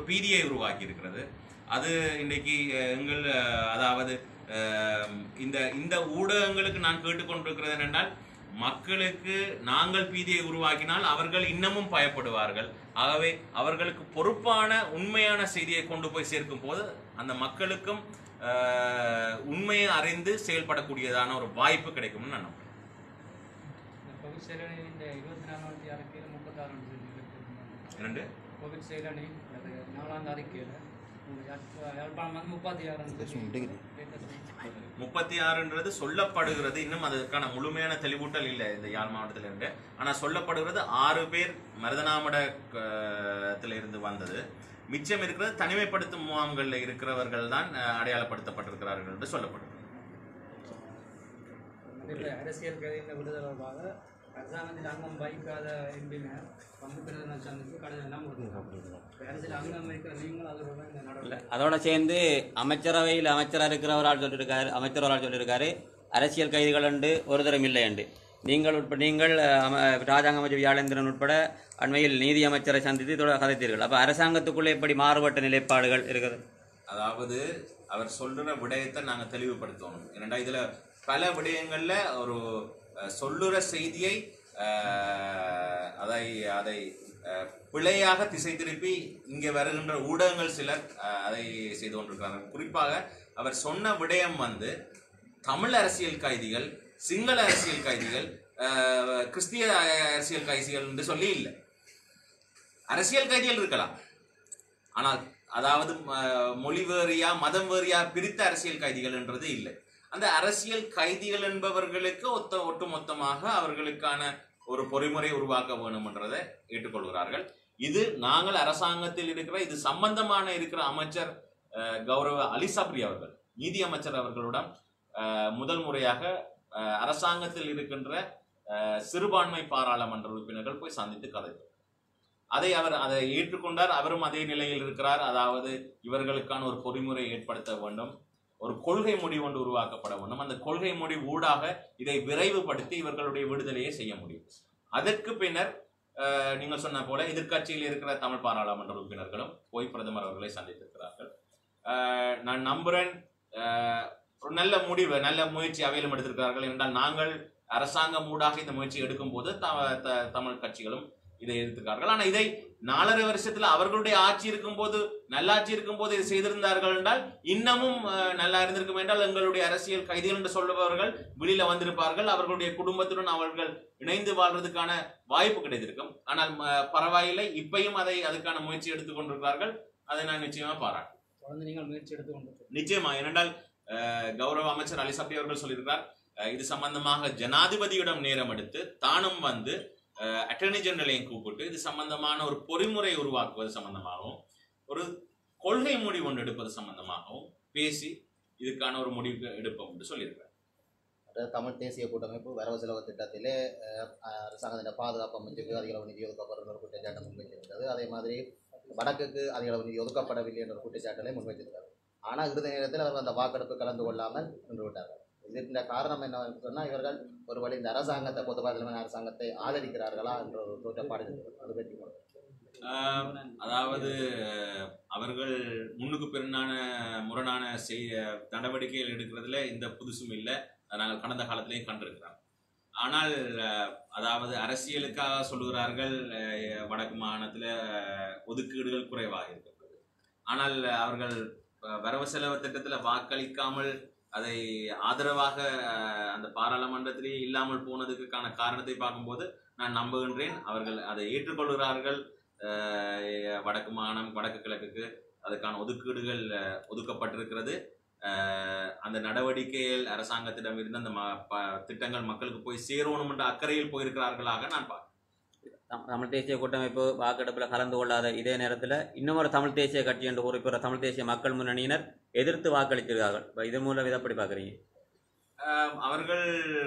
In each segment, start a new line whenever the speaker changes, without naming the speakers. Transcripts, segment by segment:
பீதியை உருவாக்கி இருக்கிறது அது இன்றைக்கு அஹ், எங்கள் அஹ், அதாவது அஹ், இந்த இந்த ஊடகங்களுக்கு நான் கேட்டுக்கொண்டிருக்கிறது என்னென்றால் மக்களுக்கு நாங்கள் பீதியை உருவாக்கினால் அவர்கள் இன்னமும் பயப்படுவார்கள் ஆகவே அவர்களுக்கு பொறுப்பான உண்மையான செய்தியை கொண்டு போய் சேர்க்கும் போது அந்த மக்களுக்கும் அஹ், உண்மையை அறிந்து செயல்படக்கூடியதான ஒரு வாய்ப்பு கிடைக்கும்னு நான் நம்புறேன்
இந்த கோவிட் செயலணி இந்த இருபத்தி நாலாவது அறிக்கையில் முப்பத்தாறு
இரண்டு
கோவிட் செயலணி அது நாலாவது அறிக்கையில் யாழ்ப்பாணம் வந்து முப்பத்தி ஆறு
முப்பத்தி ஆறுன்றது சொல்லப்படுகிறது இன்னும் அதற்கான முழுமையான தெளிவூட்டல் இல்லை இந்த யாழ் மாவட்டத்தில் இருந்து ஆனால் சொல்லப்படுகிறது ஆறு பேர் மருதநாமடத்தில் இருந்து வந்தது மிச்சம் இருக்கிறது தனிமைப்படுத்தும் முகாம்களில் இருக்கிறவர்கள் தான் அஹ், அடையாளப்படுத்தப்பட்டிருக்கிறார்கள் என்று சொல்லப்படுகிறது
இந்த அரசியல் கைதிகளின் விடுதலை தொடர்பாக அரசாங்கத்தில் அங்கம் வகிக்காத எம்பினர் பங்கு பிரதமர் சந்தித்து கடந்த எல்லாம் கொடுத்துருக்காங்க அரசியல் அங்கம் இருக்கிற நீங்கள் அதோட இந்த
இல்ல,
நடவடிக்கை
அதோட சேர்ந்து அமைச்சரவையில் அமைச்சராக இருக்கிறவரால் சொல்லியிருக்காரு அமைச்சர் ஒரு ஆள் சொல்லியிருக்காரு அரசியல் கைதிகள் உண்டு ஒரு தரம் இல்லை உண்டு நீங்கள் உட்பட நீங்கள் அஹ், அம- ராஜாங்க அமைச்சர் வியாழேந்திரன் உட்பட அண்மையில் நீதி அமைச்சரை சந்தித்து இதோட கதைத்தீர்கள் அப்போ அரசாங்கத்துக்குள்ளே எப்படி மாறுபட்ட நிலைப்பாடுகள் இருக்குது
அதாவது அவர் சொல்ற விடயத்தை நாங்க தெளிவுபடுத்தணும் ஏனெண்டா இதுல பல விடயங்கள்ல ஒரு அஹ், சொல்லுற செய்தியை அஹ், அதை அதை அஹ், பிழையாக திசை திருப்பி இங்கே வருகின்ற ஊடகங்கள் சிலர் அஹ், அதை செய்து கொண்டிருக்கிறார்கள் குறிப்பாக அவர் சொன்ன விடயம் வந்து தமிழ் அரசியல் கைதிகள் சிங்கள அரசியல் கைதிகள் அஹ், கிறிஸ்திய அரசியல் கைதிகள் என்று சொல்லி இல்லை அரசியல் கைதிகள் இருக்கலாம் ஆனால் அதாவது ம- மொழி வேறியா மதம் வேறியா பிரித்த அரசியல் கைதிகள் என்றது இல்லை அந்த அரசியல் கைதிகள் என்பவர்களுக்கு ஒத்த ஒட்டுமொத்தமாக அவர்களுக்கான ஒரு பொறிமுறை உருவாக்க வேண்டும் என்றதை ஏற்றுக்கொள்கிறார்கள் இது நாங்கள் அரசாங்கத்தில் இருக்கிற இது சம்பந்தமான இருக்கிற அமைச்சர் அஹ், கௌரவ அலி சப்ரி அவர்கள் நீதி அமைச்சர் அவர்களுடன் அஹ், முதல் முறையாக அஹ், அரசாங்கத்தில் இருக்கின்ற அஹ், சிறுபான்மை பாராளுமன்ற உறுப்பினர்கள் போய் சந்தித்து கதைத்தார் அதை அவர் அதை ஏற்றுக்கொண்டார் அவரும் அதே நிலையில் இருக்கிறார் அதாவது இவர்களுக்கான ஒரு பொறிமுறை ஏற்படுத்த வேண்டும் ஒரு கொள்கை முடிவு ஒன்று உருவாக்கப்பட வேண்டும் அந்த கொள்கை முடிவு ஊடாக இதை விரைவுபடுத்தி இவர்களுடைய விடுதலையை செய்ய முடியும் அதற்கு பின்னர் அஹ், நீங்கள் சொன்ன போல எதிர்க்கட்சியில் இருக்கிற தமிழ் பாராளுமன்ற உறுப்பினர்களும் போய் பிரதமர் அவர்களை சந்தித்திருக்கிறார்கள் அஹ், நான் நம்புறேன் அஹ், ஒரு நல்ல முடிவு நல்ல முயற்சி அவையிலும் எடுத்திருக்கிறார்கள் என்றால் நாங்கள் அரசாங்கம் ஊடாக இந்த முயற்சி எடுக்கும் போது த- த- தமிழ் கட்சிகளும் இதை எதிர்த்திருக்கார்கள் ஆனா இதை நாலரை வருஷத்துல அவர்களுடைய ஆட்சி இருக்கும்போது நல்லாட்சி இருக்கும்போது இதை செய்திருந்தார்கள் என்றால் இன்னமும் அஹ், நல்லா இருந்திருக்கும் என்றால் எங்களுடைய அரசியல் கைதிகள் என்று சொல்லுபவர்கள் வெளியில வந்திருப்பார்கள் அவர்களுடைய குடும்பத்துடன் அவர்கள் இணைந்து வாழ்றதுக்கான வாய்ப்பு கிடைத்திருக்கும் ஆனால் ம- பரவாயில்லை இப்பயும் அதை அதுக்கான முயற்சி எடுத்துக் கொண்டிருக்கிறார்கள் அதை நான் நிச்சயமா பாராட்டு
தொடர்ந்து நீங்கள் முயற்சி எடுத்துக்கொண்டு
நிச்சயமா ஏனென்றால் அஹ், கௌரவ அமைச்சர் அலி சப்ரி அவர்கள் சொல்லியிருக்கிறார் அஹ், இது சம்பந்தமாக ஜனாதிபதியிடம் நேரம் எடுத்து தானும் வந்து அட்டர்னி ஜெனரலையும் கூப்பிட்டு இது சம்பந்தமான ஒரு பொறிமுறை உருவாக்குவது சம்பந்தமாகவும் ஒரு கொள்கை முடிவு ஒன்று எடுப்பது சம்பந்தமாகவும் பேசி இதுக்கான ஒரு முடிவு எடுப்போம் என்று சொல்லியிருக்கிறார்
அதாவது தமிழ் தேசிய கூட்டமைப்பு வரவு செலவு திட்டத்திலே அஹ், அரசாங்கத்தின் பாதுகாப்பு அமைச்சுக்கு அதிக அளவு நிதி ஒதுக்கப்படுற ஒரு குற்றச்சாட்டை முன்வைத்திருந்தது அதே மாதிரி வடக்குக்கு அதிக அளவு நிதி ஒதுக்கப்படவில்லை என்ற ஒரு குற்றச்சாட்டை முன்வைத்திருந்தார் ஆனால் இறுதி நேரத்தில் அவர்கள் அந்த வாக்கெடுப்பு கலந்து கொள்ளாமல் நின்று விட்டார்கள் இதற்கு காரணம் என்னவென்று சொன்னால் இவர்கள் ஒரு வழி இந்த அரசாங்கத்தை பொது பாராளுமன்ற அரசாங்கத்தை ஆதரிக்கிறார்களா என்ற ஒரு தோற்றப்பாடு இருக்கிறது அது பற்றி உங்களுக்கு.
ஆஹ், அதாவது அஹ், அவர்கள் முன்னுக்கு பின்னான முரணான செய் நடவடிக்கைகள் எடுக்கிறதுல இந்த புதுசும் இல்லை அதை நாங்கள் கடந்த காலத்திலையும் கண்டிருக்கிறோம் ஆனால் அஹ், அதாவது அரசியலுக்காக சொல்லுகிறார்கள் அஹ், வடக்கு மாகாணத்தில் ஒதுக்கீடுகள் குறைவாக இருக்கிறது ஆனால் அவர்கள் அஹ், வரவு செலவு திட்டத்தில் வாக்களிக்காமல் அதை ஆதரவாக அஹ், அந்த பாராளுமன்றத்திலேயே இல்லாமல் போனதுக்கான காரணத்தை பார்க்கும்போது நான் நம்புகின்றேன் அவர்கள் அதை ஏற்றுக்கொள்கிறார்கள் அஹ், வடக்கு மாகாணம் வடக்கு கிழக்குக்கு அதுக்கான ஒதுக்கீடுகள் அஹ், ஒதுக்கப்பட்டிருக்கிறது அஹ், அந்த நடவடிக்கைகள் அரசாங்கத்திடம் இருந்து அந்த ம- ப- திட்டங்கள் மக்களுக்கு போய் சேரணும் என்ற அக்கறையில் போயிருக்கிறார்களாக நான் பார்க்கிறேன்
தம்- தமிழ் தேசிய கூட்டமைப்பு வாக்கெடுப்பில் கலந்து கொள்ளாத இதே நேரத்தில் இன்னும் ஒரு தமிழ் தேசிய கட்சி என்று குறிப்பிட்ட தமிழ் தேசிய மக்கள் முன்னணியினர் எதிர்த்து வாக்களித்திருக்கார்கள் இப்ப இது மூலம் இதை எப்படி பார்க்குறீங்க
ஆம், அவர்கள்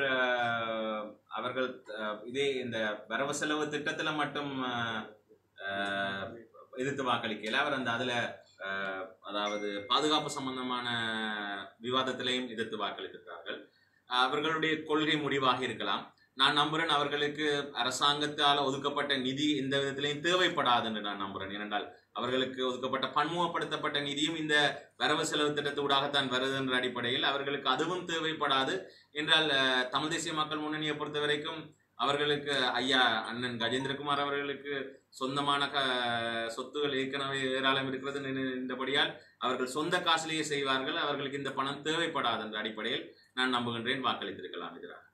அஹ், அவர்கள் அஹ், இதே இந்த வரவு செலவு திட்டத்தில் மட்டும் அஹ், அஹ், எதிர்த்து வாக்களிக்கல அவர் அந்த அதில் அதாவது பாதுகாப்பு சம்பந்தமான விவாதத்திலையும் எதிர்த்து வாக்களித்திருக்கிறார்கள் அவர்களுடைய கொள்கை முடிவாக இருக்கலாம் நான் நம்புறேன் அவர்களுக்கு அரசாங்கத்தால் ஒதுக்கப்பட்ட நிதி எந்த விதத்திலையும் தேவைப்படாது என்று நான் நம்புறேன் ஏனென்றால் அவர்களுக்கு ஒதுக்கப்பட்ட பன்முகப்படுத்தப்பட்ட நிதியும் இந்த வரவு செலவு திட்டத்தூடாகத்தான் வருது என்ற அடிப்படையில் அவர்களுக்கு அதுவும் தேவைப்படாது என்றால் அஹ், தமிழ் தேசிய மக்கள் முன்னணியை பொறுத்த வரைக்கும் அவர்களுக்கு ஐயா அண்ணன் கஜேந்திரகுமார் அவர்களுக்கு சொந்தமான க சொத்துகள் ஏற்கனவே ஏராளம் இருக்கிறது நின்றபடியால் அவர்கள் சொந்த காசிலேயே செய்வார்கள் அவர்களுக்கு இந்த பணம் தேவைப்படாது என்ற அடிப்படையில் நான் நம்புகின்றேன் வாக்களித்திருக்கலாம் எதிராக